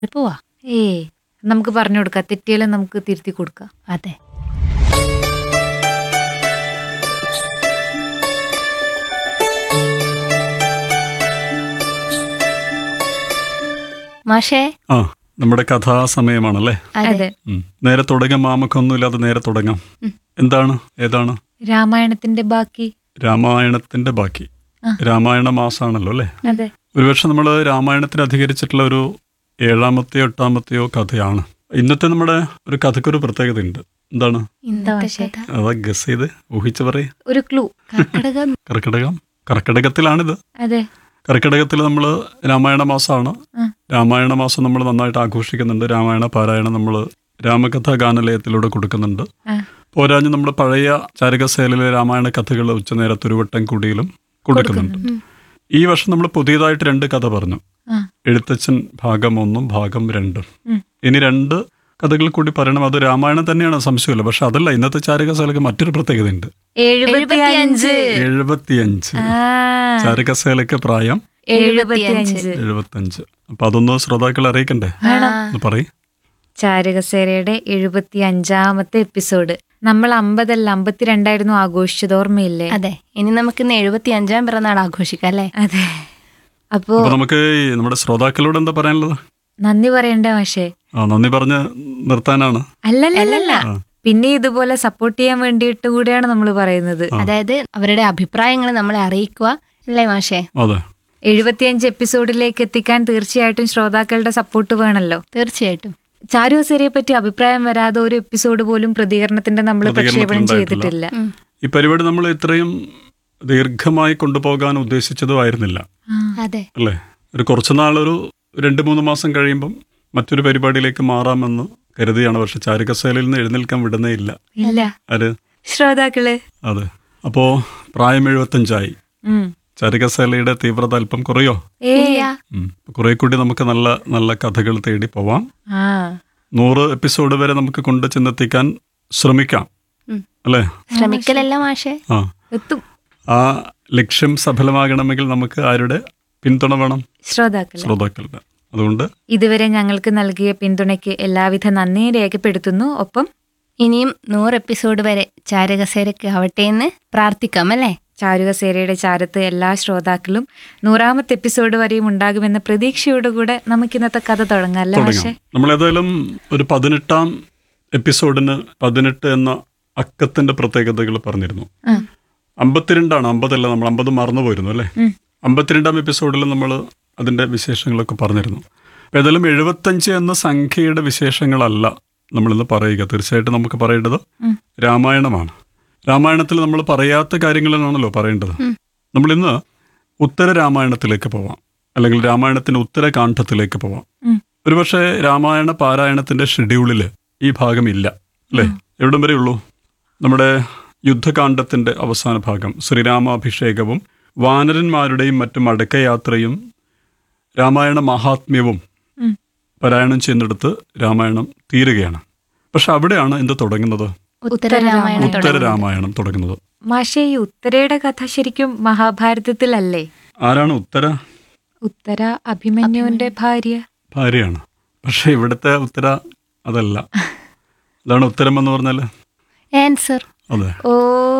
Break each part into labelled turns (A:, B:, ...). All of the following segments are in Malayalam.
A: പോവാ
B: ഏ നമുക്ക് പറഞ്ഞു കൊടുക്കാം തെറ്റിയാലും നമുക്ക് തിരുത്തി കൊടുക്കാം
A: അതെ മാഷേ
C: ആ നമ്മുടെ കഥാസമയമാണല്ലേ
B: അതെ
C: ഉം. നേരെ തുടങ്ങാം മാമക്കൊന്നുമില്ലാതെ നേരെ തുടങ്ങാം എന്താണ് ഏതാണ്
B: രാമായണത്തിന്റെ ബാക്കി
C: രാമായണത്തിന്റെ ബാക്കി
B: ആ.
C: രാമായണ മാസാണല്ലോ അല്ലേ
B: അതെ
C: ഒരുപക്ഷെ നമ്മൾ രാമായണത്തിന് അധികരിച്ചിട്ടുള്ള ഒരു ഏഴാമത്തെയോ എട്ടാമത്തെയോ കഥയാണ് ഇന്നത്തെ നമ്മുടെ ഒരു കഥക്കൊരു പ്രത്യേകതയുണ്ട് എന്താണ്
B: എന്താ
A: ഇന്നത്തെ
B: പക്ഷേ
A: കഥ
C: അതാ ഗസ് ചെയ്ത് ഊഹിച്ചു പറയ്
B: ഒരു ക്ലൂ
A: കർക്കിടകം
C: കർക്കിടകം കർക്കിടകത്തിലാണിത്
B: അതെ
C: കർക്കിടകത്തിൽ നമ്മൾ രാമായണ മാസമാണ്
B: ആ.
C: രാമായണ മാസം നമ്മൾ നന്നായിട്ട് ആഘോഷിക്കുന്നുണ്ട് രാമായണ പാരായണം നമ്മൾ രാമകഥാ ഗാനലയത്തിലൂടെ കൊടുക്കുന്നുണ്ട്
B: ആ.
C: പോരാഞ്ഞ് നമ്മൾ പഴയ ചാരകസേലിലെ രാമായണ കഥകൾ ഉച്ചനേരത്ത് ഒരു വട്ടം കുടിയിലും കൊടുക്കുന്നുണ്ട് ഈ വർഷം നമ്മൾ പുതിയതായിട്ട് രണ്ട് കഥ പറഞ്ഞു
B: ആ.
C: എഴുത്തച്ഛൻ ഭാഗം ഒന്നും ഭാഗം രണ്ടും
B: ഉം.
C: ഇനി രണ്ട് കഥകൾ കൂടി പറയണം അത് രാമായണം തന്നെയാണ് സംശയമില്ല പക്ഷെ അതല്ല ഇന്നത്തെ ചാരകസേലക്ക് മറ്റൊരു പ്രത്യേകതയുണ്ട്
B: എഴുപത്തിയഞ്ച്
C: എഴുപത്തിയഞ്ച്
B: ആ
C: ചാരകസേലക്ക് പ്രായം
B: എഴുപത്തിയഞ്ച്
C: എഴുപത്തഞ്ച് അപ്പൊ അതൊന്ന് ശ്രോതാക്കളെ അറിയിക്കണ്ടേ ഒന്ന് പറയും
B: ചാരകസേരയുടെ എഴുപത്തി അഞ്ചാമത്തെ എപ്പിസോഡ് നമ്മൾ അമ്പതല്ല അമ്പത്തിരണ്ടായിരുന്നു ആഘോഷിച്ചത് ഓർമ്മയില്ലേ
A: അതെ ഇനി നമുക്ക് ഇന്ന് എഴുപത്തി അഞ്ചാം പിറന്നാൾ ആഘോഷിക്കാം അല്ലേ
B: അതെ അപ്പോ
C: അപ്പൊ നമുക്ക് ഈ നമ്മുടെ ശ്രോതാക്കളോട് എന്താ പറയാനുള്ളത്
B: നന്ദി പറയണ്ട പക്ഷേ
C: ആ നന്ദി പറഞ്ഞ് നിർത്താനാണ്
B: അല്ലല്ലല്ല
C: ആ.
B: പിന്നെ ഇതുപോലെ സപ്പോർട്ട് ചെയ്യാൻ വേണ്ടിയിട്ട് കൂടെയാണ് നമ്മൾ പറയുന്നത്
A: അതായത് അവരുടെ അഭിപ്രായങ്ങൾ നമ്മളെ അറിയിക്കുക അല്ലേ മാഷേ
C: അതെ
B: എഴുപത്തിയഞ്ച് എപ്പിസോഡിലേക്ക് എത്തിക്കാൻ തീർച്ചയായിട്ടും ശ്രോതാക്കളുടെ സപ്പോർട്ട് വേണമല്ലോ
A: തീർച്ചയായിട്ടും
B: ചാരു ഹസേരയെ പറ്റി അഭിപ്രായം വരാതെ ഒരു എപ്പിസോഡ് പോലും പ്രതികരണത്തിന്റെ നമ്മൾ പ്രക്ഷേപണം
C: പ്രതികരണത്തിലുണ്ടായിട്ടില്ല.
B: ചെയ്തിട്ടില്ല
C: ഈ പരിപാടി നമ്മൾ ഇത്രയും ദീർഘമായി കൊണ്ടുപോകാൻ ഉദ്ദേശിച്ചതും ആയിരുന്നില്ല
A: അതെ
C: അല്ലേ ഒരു കുറച്ചു നാളൊരു രണ്ട് മൂന്ന് മാസം കഴിയുമ്പം മറ്റൊരു പരിപാടിയിലേക്ക് മാറാമെന്ന് കരുതിയാണ് പക്ഷെ ചാരുകസേലയിൽ നിന്ന് എഴുന്നേൽക്കാൻ വിടുന്നേ ഇല്ല
B: ഇല്ല
C: ആര്
B: ശ്രോതാക്കള്
C: അതെ അപ്പോ പ്രായം എഴുപത്തഞ്ചായി
B: ഉം.
C: ചാരുകസേലയുടെ തീവ്രത അല്പം കുറയോ
B: ഏ
C: ഉം. കുറെ കൂടി നമുക്ക് നല്ല നല്ല കഥകൾ തേടി പോവാം
B: ആ
C: നൂറ് എപ്പിസോഡ് വരെ നമുക്ക് കൊണ്ടു ചെന്നെത്തിക്കാൻ ശ്രമിക്കാം
A: ഉം.
C: അല്ലേ
A: ശ്രമിക്കലല്ല മാഷേ
C: ആ
B: എത്തും
C: ആ ലക്ഷ്യം സഫലമാകണമെങ്കിൽ നമുക്ക് ആരുടെ പിന്തുണ വേണം
B: ശ്രോതാക്കള്
C: ശ്രോതാക്കളുടെ അതുകൊണ്ട്
B: ഇതുവരെ ഞങ്ങൾക്ക് നൽകിയ പിന്തുണയ്ക്ക് എല്ലാവിധ നന്ദിയും രേഖപ്പെടുത്തുന്നു ഒപ്പം
A: ഇനിയും നൂറ് എപ്പിസോഡ് വരെ ചാരകസേരക്ക് ആവട്ടെ എന്ന് പ്രാർത്ഥിക്കാം അല്ലേ
B: ചാരുകസേരയുടെ ചാരത്ത് എല്ലാ ശ്രോതാക്കളും നൂറാമത്തെ എപ്പിസോഡ് വരെയും ഉണ്ടാകുമെന്ന പ്രതീക്ഷയോടുകൂടെ നമുക്ക് ഇന്നത്തെ കഥ തുടങ്ങാം അല്ലേ പക്ഷേ
C: തുടങ്ങാം നമ്മൾ ഏതായാലും ഒരു പതിനെട്ടാം എപ്പിസോഡിന് പതിനെട്ട് എന്ന അക്കത്തിന്റെ പ്രത്യേകതകൾ പറഞ്ഞിരുന്നു അമ്പത്തിരണ്ടാണ് അമ്പതല്ല നമ്മൾ അമ്പത് മറന്നു പോയിരുന്നു അല്ലേ അമ്പത്തിരണ്ടാം എപ്പിസോഡിൽ നമ്മൾ അതിന്റെ വിശേഷങ്ങളൊക്കെ പറഞ്ഞിരുന്നു അപ്പൊ ഏതായാലും എഴുപത്തഞ്ച് എന്ന സംഖ്യയുടെ വിശേഷങ്ങളല്ല നമ്മളിന്ന് പറയുക തീർച്ചയായിട്ടും നമുക്ക് പറയേണ്ടത് രാമായണമാണ് രാമായണത്തിൽ നമ്മൾ പറയാത്ത കാര്യങ്ങളാണല്ലോ പറയേണ്ടത് നമ്മളിന്ന് ഉത്തര രാമായണത്തിലേക്ക് പോവാം അല്ലെങ്കിൽ രാമായണത്തിന്റെ ഉത്തരകാന്ഡത്തിലേക്ക് പോവാം
B: ഉം.
C: ഒരുപക്ഷെ രാമായണ പാരായണത്തിന്റെ ഷെഡ്യൂളിൽ ഈ ഭാഗം ഇല്ല അല്ലേ എവിടം വരെ ഉള്ളൂ നമ്മുടെ യുദ്ധകാന്ഡത്തിന്റെ അവസാന ഭാഗം ശ്രീരാമാഭിഷേകവും വാനരന്മാരുടെയും മറ്റു മടക്കയാത്രയും രാമായണ മഹാത്മ്യവും
B: ഉം.
C: പാരായണം ചെയ്യുന്നിടത്ത് രാമായണം തീരുകയാണ് പക്ഷെ അവിടെയാണ് എന്ത് തുടങ്ങുന്നത്
A: ഉത്തരരാമായണം
C: ഉത്തര രാമായണം തുടങ്ങുന്നത്
B: മാഷേ ഈ ഉത്തരയുടെ കഥ ശരിക്കും മഹാഭാരതത്തിലല്ലേ
C: ആരാണ് ഉത്തര
B: ഉത്തര അഭിമന്യുവിന്റെ ഭാര്യ
C: ഭാര്യയാണ് പക്ഷെ ഇവിടുത്തെ ഉത്തര അതല്ല അതാണ് ഉത്തരം എന്ന് പറഞ്ഞാൽ
A: ആൻസർ
C: അതെ
B: ഓ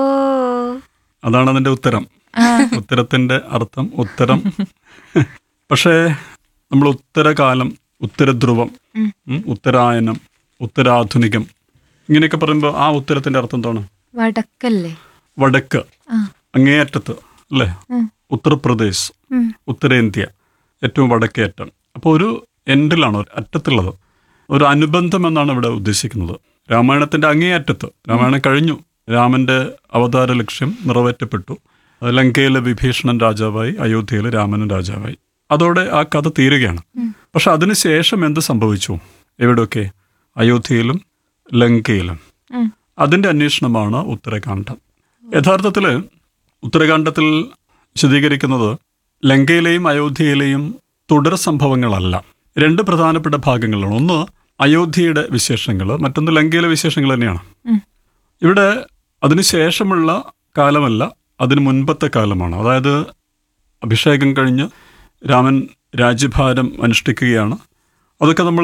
C: അതാണ് അതിന്റെ ഉത്തരം ഉത്തരത്തിന്റെ അർത്ഥം ഉത്തരം പക്ഷേ നമ്മൾ ഉത്തരകാലം ഉത്തരധ്രുവം ഉം, ഉത്തരായനം ഉത്തരാധുനികം ഇങ്ങനെയൊക്കെ പറയുമ്പോൾ ആ ഉത്തരത്തിന്റെ അർത്ഥം എന്താണ്
B: വടക്കല്ലേ
C: വടക്ക്
B: ആ
C: അങ്ങേയറ്റത്ത് അല്ലേ
B: ഉം.
C: ഉത്തർപ്രദേശ്
B: ഉം.
C: ഉത്തരേന്ത്യ ഏറ്റവും വടക്കേ അറ്റം അപ്പോൾ ഒരു എൻഡിലാണ് ഒരു അറ്റത്തുള്ളത് ഒരു അനുബന്ധം എന്നാണ് ഇവിടെ ഉദ്ദേശിക്കുന്നത് രാമായണത്തിന്റെ അങ്ങേയറ്റത്ത് രാമായണം കഴിഞ്ഞു രാമന്റെ അവതാര ലക്ഷ്യം നിറവേറ്റപ്പെട്ടു ലങ്കയിലെ വിഭീഷണൻ രാജാവായി അയോധ്യയിലെ രാമനും രാജാവായി അതോടെ ആ കഥ തീരുകയാണ് പക്ഷെ അതിനുശേഷം എന്ത് സംഭവിച്ചു എവിടെയൊക്കെ അയോധ്യയിലും ലങ്കയിലും
B: ഉം.
C: അതിന്റെ അന്വേഷണമാണ് ഉത്തരകാന്ഡം യഥാർത്ഥത്തിൽ ഉത്തരകാന്ഡത്തിൽ വിശദീകരിക്കുന്നത് ലങ്കയിലെയും അയോധ്യയിലെയും തുടർ സംഭവങ്ങളല്ല രണ്ട് പ്രധാനപ്പെട്ട ഭാഗങ്ങളാണ് ഒന്ന് അയോധ്യയുടെ വിശേഷങ്ങൾ മറ്റൊന്ന് ലങ്കയിലെ വിശേഷങ്ങൾ തന്നെയാണ്
B: ഉം.
C: ഇവിടെ അതിനുശേഷമുള്ള കാലമല്ല അതിന് മുൻപത്തെ കാലമാണ് അതായത് അഭിഷേകം കഴിഞ്ഞ് രാമൻ രാജ്യഭാരം അനുഷ്ഠിക്കുകയാണ് അതൊക്കെ നമ്മൾ